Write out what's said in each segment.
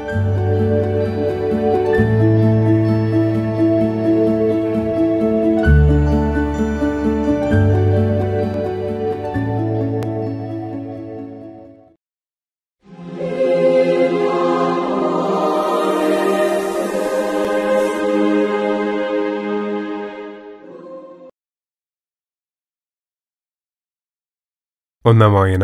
ഒന്നാം വായന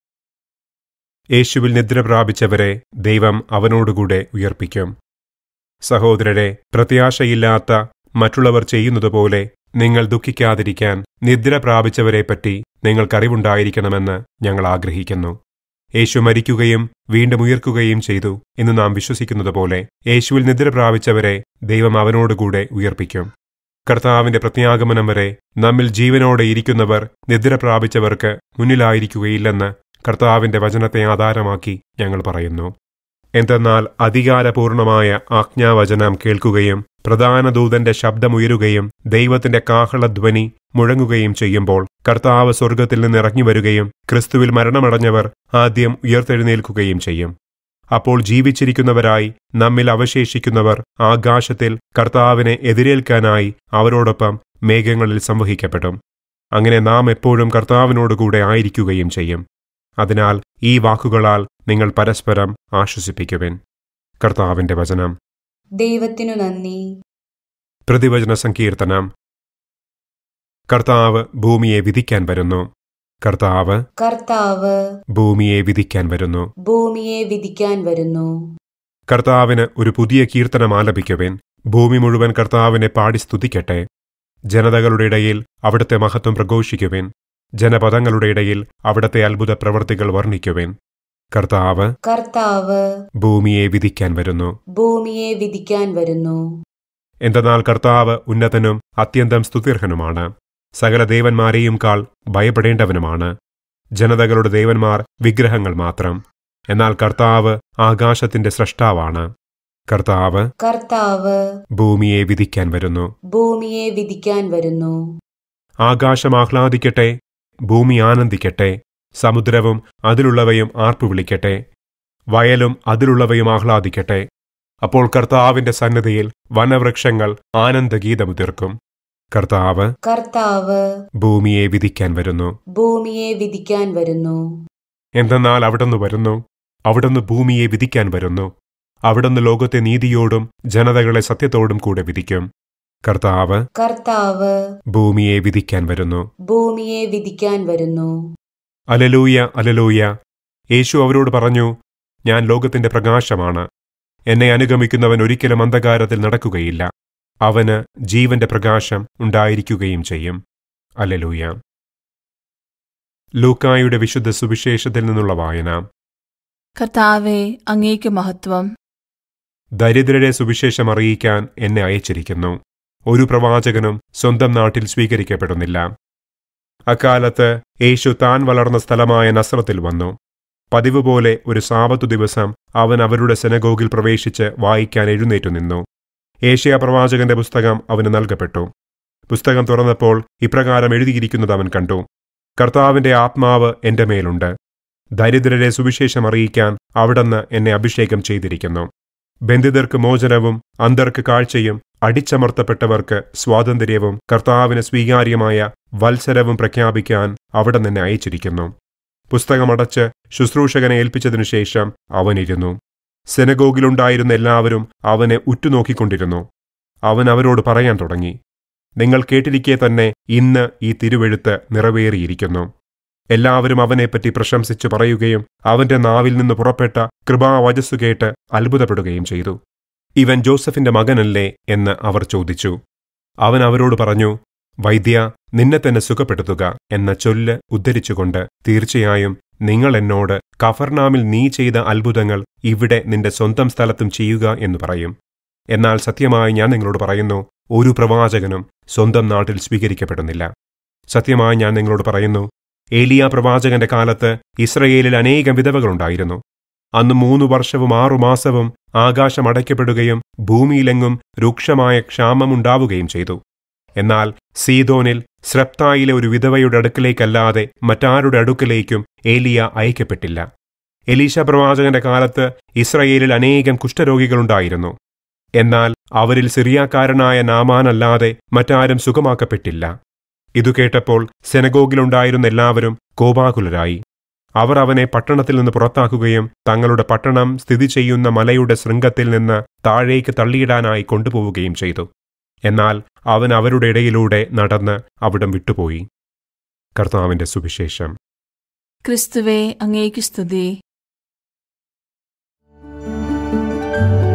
യേശുവിൽ നിദ്ര പ്രാപിച്ചവരെ ദൈവം അവനോടുകൂടെ ഉയർപ്പിക്കും സഹോദരരെ പ്രത്യാശയില്ലാത്ത മറ്റുള്ളവർ ചെയ്യുന്നതുപോലെ നിങ്ങൾ ദുഃഖിക്കാതിരിക്കാൻ നിദ്ര പ്രാപിച്ചവരെപ്പറ്റി നിങ്ങൾക്കറിവുണ്ടായിരിക്കണമെന്ന് ഞങ്ങൾ ആഗ്രഹിക്കുന്നു യേശു മരിക്കുകയും വീണ്ടും ഉയർക്കുകയും ചെയ്തു എന്ന് നാം വിശ്വസിക്കുന്നതുപോലെ യേശുവിൽ നിദ്ര പ്രാപിച്ചവരെ ദൈവം അവനോടുകൂടെ ഉയർപ്പിക്കും കർത്താവിന്റെ പ്രത്യാഗമനം വരെ നമ്മിൽ ജീവനോടെ ഇരിക്കുന്നവർ നിദ്ര പ്രാപിച്ചവർക്ക് മുന്നിലായിരിക്കുകയില്ലെന്ന് കർത്താവിന്റെ വചനത്തെ ആധാരമാക്കി ഞങ്ങൾ പറയുന്നു എന്തെന്നാൽ അധികാരപൂർണമായ ആജ്ഞാവചനം കേൾക്കുകയും പ്രധാന ദൂതന്റെ ശബ്ദമുയരുകയും ദൈവത്തിന്റെ കാഹളധ്വനി മുഴങ്ങുകയും ചെയ്യുമ്പോൾ കർത്താവ് സ്വർഗത്തിൽ നിന്ന് ഇറങ്ങി വരികയും ക്രിസ്തുവിൽ മരണമടഞ്ഞവർ ആദ്യം ഉയർത്തെഴുന്നേൽക്കുകയും ചെയ്യും അപ്പോൾ ജീവിച്ചിരിക്കുന്നവരായി നമ്മിൽ അവശേഷിക്കുന്നവർ ആകാശത്തിൽ കർത്താവിനെ എതിരേൽക്കാനായി അവരോടൊപ്പം മേഘങ്ങളിൽ സംവഹിക്കപ്പെടും അങ്ങനെ നാം എപ്പോഴും കർത്താവിനോടുകൂടെ ആയിരിക്കുകയും ചെയ്യും അതിനാൽ ഈ വാക്കുകളാൽ നിങ്ങൾ പരസ്പരം ആശ്വസിപ്പിക്കുവിൻ കർത്താവിന്റെ വചനം ദൈവത്തിനു നന്ദി പ്രതിവചന സങ്കീർത്തനം കർത്താവ് ഭൂമിയെ വിധിക്കാൻ വരുന്നു കർത്താവ് കർത്താവ് ഭൂമിയെ വിധിക്കാൻ വരുന്നു ഭൂമിയെ വിധിക്കാൻ വരുന്നു കർത്താവിന് ഒരു പുതിയ കീർത്തനം ആലപിക്കുവിൻ ഭൂമി മുഴുവൻ കർത്താവിനെ പാടി സ്തുതിക്കട്ടെ ജനതകളുടെ ഇടയിൽ അവിടുത്തെ മഹത്വം പ്രഘോഷിക്കുവിൻ ജനപദങ്ങളുടെ ഇടയിൽ അവിടുത്തെ അത്ഭുത പ്രവൃത്തികൾ വർണ്ണിക്കുവിൻ കർത്താവ് കർത്താവ് ഭൂമിയെ വിധിക്കാൻ വരുന്നു ഭൂമിയെ വിധിക്കാൻ വരുന്നു എന്തെന്നാൽ കർത്താവ് ഉന്നതനും അത്യന്തം സ്തുത്യർഹനുമാണ് സകല ദേവന്മാരെയും കാൾ ഭയപ്പെടേണ്ടവനുമാണ് ജനതകളുടെ ദേവന്മാർ വിഗ്രഹങ്ങൾ മാത്രം എന്നാൽ കർത്താവ് ആകാശത്തിന്റെ സൃഷ്ടാവാണ് കർത്താവ് കർത്താവ് ഭൂമിയെ വിധിക്കാൻ വരുന്നു ഭൂമിയെ വിധിക്കാൻ വരുന്നു ആകാശം ആഹ്ലാദിക്കട്ടെ ഭൂമി ആനന്ദിക്കട്ടെ സമുദ്രവും അതിലുള്ളവയും ആർപ്പു വിളിക്കട്ടെ വയലും അതിലുള്ളവയും ആഹ്ലാദിക്കട്ടെ അപ്പോൾ കർത്താവിന്റെ സന്നദ്ധിയിൽ വനവൃക്ഷങ്ങൾ ആനന്ദഗീതമുതിർക്കും കർത്താവ് കർത്താവ് ഭൂമിയെ വിധിക്കാൻ വരുന്നു ഭൂമിയെ വിധിക്കാൻ വരുന്നു എന്തെന്നാൽ അവിടുന്ന് വരുന്നു അവിടുന്ന് ഭൂമിയെ വിധിക്കാൻ വരുന്നു അവിടുന്ന് ലോകത്തെ നീതിയോടും ജനതകളെ സത്യത്തോടും കൂടെ വിധിക്കും കർത്താവ് കർത്താവ് ഭൂമിയെ വിധിക്കാൻ വരുന്നു ഭൂമിയെ വിധിക്കാൻ വരുന്നു അലലൂയ അലലൂയ യേശു അവരോട് പറഞ്ഞു ഞാൻ ലോകത്തിന്റെ പ്രകാശമാണ് എന്നെ അനുഗമിക്കുന്നവൻ ഒരിക്കലും അന്ധകാരത്തിൽ നടക്കുകയില്ല അവന് ജീവന്റെ പ്രകാശം ഉണ്ടായിരിക്കുകയും ചെയ്യും അലലൂയ ലൂക്കായുടെ വിശുദ്ധ സുവിശേഷത്തിൽ നിന്നുള്ള വായന കർത്താവെ അങ്ങേക്ക് മഹത്വം ദരിദ്രരെ സുവിശേഷം അറിയിക്കാൻ എന്നെ അയച്ചിരിക്കുന്നു ഒരു പ്രവാചകനും സ്വന്തം നാട്ടിൽ സ്വീകരിക്കപ്പെടുന്നില്ല അക്കാലത്ത് യേശു താൻ വളർന്ന സ്ഥലമായ നസ്രത്തിൽ വന്നു പതിവ് പോലെ ഒരു സാപത്തു ദിവസം അവൻ അവരുടെ സെനഗോഗിൽ പ്രവേശിച്ച് വായിക്കാൻ എഴുന്നേറ്റു നിന്നു ഏഷ്യ പ്രവാചകന്റെ പുസ്തകം അവന് നൽകപ്പെട്ടു പുസ്തകം തുറന്നപ്പോൾ ഇപ്രകാരം എഴുതിയിരിക്കുന്നത് അവൻ കണ്ടു കർത്താവിന്റെ ആത്മാവ് എന്റെ മേലുണ്ട് ദരിദ്രരെ സുവിശേഷം അറിയിക്കാൻ അവിടുന്ന് എന്നെ അഭിഷേകം ചെയ്തിരിക്കുന്നു ബന്ധിതർക്ക് മോചനവും അന്തർക്ക് കാഴ്ചയും അടിച്ചമർത്തപ്പെട്ടവർക്ക് സ്വാതന്ത്ര്യവും കർത്താവിന് സ്വീകാര്യമായ വത്സരവും പ്രഖ്യാപിക്കാൻ അവിടെ നിന്ന് അയച്ചിരിക്കുന്നു പുസ്തകമടച്ച് ശുശ്രൂഷകനെ ഏൽപ്പിച്ചതിനു ശേഷം അവനിരുന്നു സെനഗോഗിലുണ്ടായിരുന്ന എല്ലാവരും അവനെ ഉറ്റുനോക്കിക്കൊണ്ടിരുന്നു അവൻ അവരോട് പറയാൻ തുടങ്ങി നിങ്ങൾ കേട്ടിരിക്കെ തന്നെ ഇന്ന് ഈ തിരുവെഴുത്ത് നിറവേറിയിരിക്കുന്നു എല്ലാവരും അവനെപ്പറ്റി പ്രശംസിച്ചു പറയുകയും അവന്റെ നാവിൽ നിന്ന് പുറപ്പെട്ട കൃപാവചസ്സു കേട്ട് അത്ഭുതപ്പെടുകയും ചെയ്തു ഇവൻ ജോസഫിന്റെ മകനല്ലേ എന്ന് അവർ ചോദിച്ചു അവൻ അവരോട് പറഞ്ഞു വൈദ്യ നിന്നെ തന്നെ സുഖപ്പെടുത്തുക എന്ന ചൊല്ല് ഉദ്ധരിച്ചുകൊണ്ട് തീർച്ചയായും നിങ്ങൾ എന്നോട് കഫർനാമിൽ നീ ചെയ്ത അത്ഭുതങ്ങൾ ഇവിടെ നിന്റെ സ്വന്തം സ്ഥലത്തും ചെയ്യുക എന്ന് പറയും എന്നാൽ സത്യമായി ഞാൻ നിങ്ങളോട് പറയുന്നു ഒരു പ്രവാചകനും സ്വന്തം നാട്ടിൽ സ്വീകരിക്കപ്പെടുന്നില്ല സത്യമായി ഞാൻ നിങ്ങളോട് പറയുന്നു ഏലിയ പ്രവാചകന്റെ കാലത്ത് ഇസ്രയേലിൽ അനേകം വിധവകളുണ്ടായിരുന്നു അന്ന് മൂന്നു വർഷവും ആറു മാസവും ആകാശം അടയ്ക്കപ്പെടുകയും ഭൂമിയിലെങ്ങും രൂക്ഷമായ ക്ഷാമമുണ്ടാവുകയും ചെയ്തു എന്നാൽ സീതോനിൽ സ്രപ്തായിലെ ഒരു വിധവയുടെ അടുക്കലേക്കല്ലാതെ മറ്റാരുടെ അടുക്കലേക്കും ഏലിയ അയക്കപ്പെട്ടില്ല എലീശ പ്രവാചകന്റെ കാലത്ത് ഇസ്രയേലിൽ അനേകം കുഷ്ഠരോഗികളുണ്ടായിരുന്നു എന്നാൽ അവരിൽ സിറിയാക്കാരനായ നാമാനല്ലാതെ മറ്റാരും സുഖമാക്കപ്പെട്ടില്ല ഇതു കേട്ടപ്പോൾ സെനഗോഗിലുണ്ടായിരുന്ന എല്ലാവരും കോപാകുലരായി അവർ അവനെ പട്ടണത്തിൽ നിന്ന് പുറത്താക്കുകയും തങ്ങളുടെ പട്ടണം സ്ഥിതി ചെയ്യുന്ന മലയുടെ ശൃംഗത്തിൽ നിന്ന് താഴേക്ക് തള്ളിയിടാനായി കൊണ്ടുപോവുകയും ചെയ്തു എന്നാൽ അവൻ അവരുടെ ഇടയിലൂടെ നടന്ന് അവിടം വിട്ടുപോയി കർത്താവിന്റെ സുവിശേഷം ക്രിസ്തുവേ അങ്ങേക്ക് സ്തുതി